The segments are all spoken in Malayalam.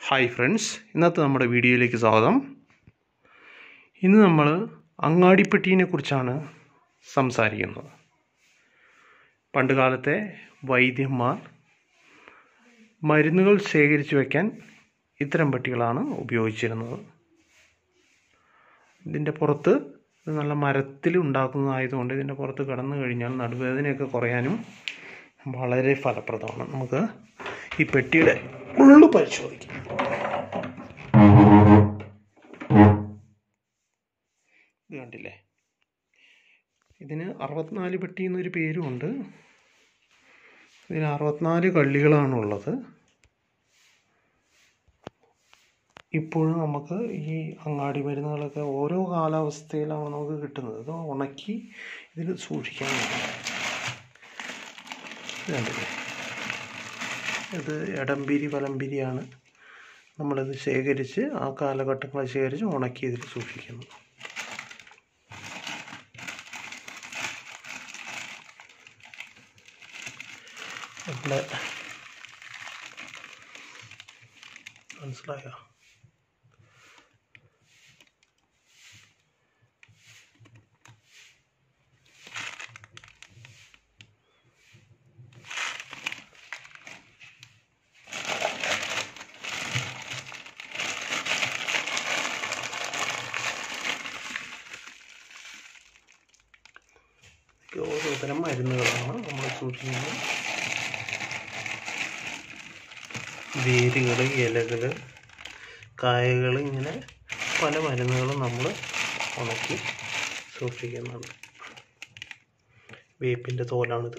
ഹായ് ഫ്രണ്ട്സ് ഇന്നത്തെ നമ്മുടെ വീഡിയോയിലേക്ക് സ്വാഗതം ഇന്ന് നമ്മൾ അങ്ങാടിപ്പെട്ടിയെ കുറിച്ചാണ് സംസാരിക്കുന്നത് പണ്ട് കാലത്തെ വൈദ്യന്മാർ മരുന്നുകൾ ശേഖരിച്ചു വയ്ക്കാൻ ഇത്തരം പെട്ടികളാണ് ഉപയോഗിച്ചിരുന്നത് ഇതിൻ്റെ പുറത്ത് ഇത് നല്ല മരത്തിൽ ഉണ്ടാക്കുന്നതായതുകൊണ്ട് ഇതിൻ്റെ പുറത്ത് കിടന്നു കഴിഞ്ഞാൽ നടുവേദനയൊക്കെ കുറയാനും വളരെ ഫലപ്രദമാണ് നമുക്ക് ഈ പെട്ടിയുടെ ഉള്ളു പരിശോധിക്കാം ഇത് കണ്ടില്ലേ ഇതിന് അറുപത്തിനാല് പെട്ടി എന്നൊരു പേരുമുണ്ട് ഇതിന് അറുപത്തിനാല് കള്ളികളാണുള്ളത് ഇപ്പോഴും നമുക്ക് ഈ അങ്ങാടി മരുന്നുകളൊക്കെ ഓരോ കാലാവസ്ഥയിലാണ് നമുക്ക് കിട്ടുന്നത് ഇത് ഉണക്കി ഇതിൽ സൂക്ഷിക്കാൻ ഇത് കണ്ടില്ലേ ഇത് എടംപിരി വലംപിരിയാണ് നമ്മളിത് ശേഖരിച്ച് ആ കാലഘട്ടങ്ങൾ ശേഖരിച്ച് ഉണക്കി ഇതിൽ സൂക്ഷിക്കുന്നു ഇവിടെ മനസ്സിലായോ ഓരോ തരം മരുന്നുകളാണ് നമ്മൾ സൂക്ഷിക്കുന്നത് വേരുകൾ ഇലകൾ കായകൾ ഇങ്ങനെ പല മരുന്നുകളും നമ്മൾ ഉണക്കി സൂക്ഷിക്കുന്നുണ്ട് വേപ്പിൻ്റെ തോലാണിത്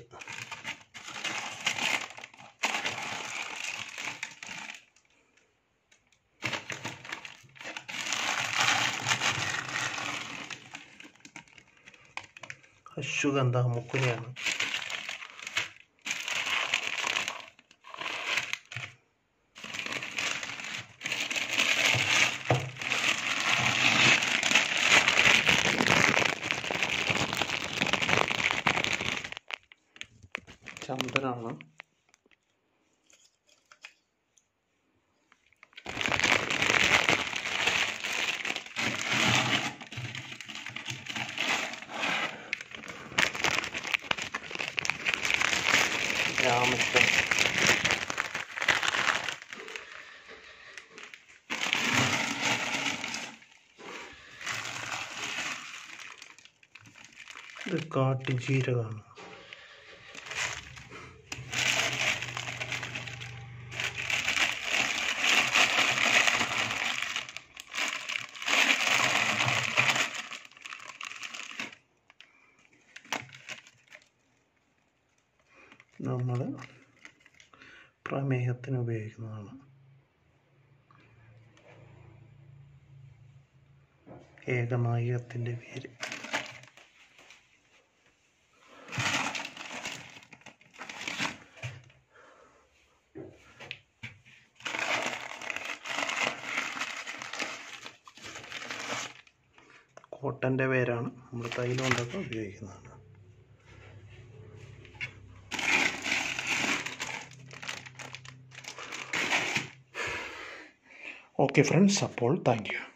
അശ്വഗന്ധ മുക്കുരയാണ് ചന്ദനാണ് രാമശ്വരം ഇത് കാട്ടുജീരകമാണ് നമ്മൾ പ്രമേഹത്തിന് ഉപയോഗിക്കുന്നതാണ് ഏകനായകത്തിൻ്റെ പേര് കോട്ടൻ്റെ പേരാണ് നമ്മൾ തൈലം ഉണ്ടാക്കാൻ ഉപയോഗിക്കുന്നതാണ് ഓക്കെ ഫ്രണ്ട്സ് അപ്പോൾ താങ്ക് യു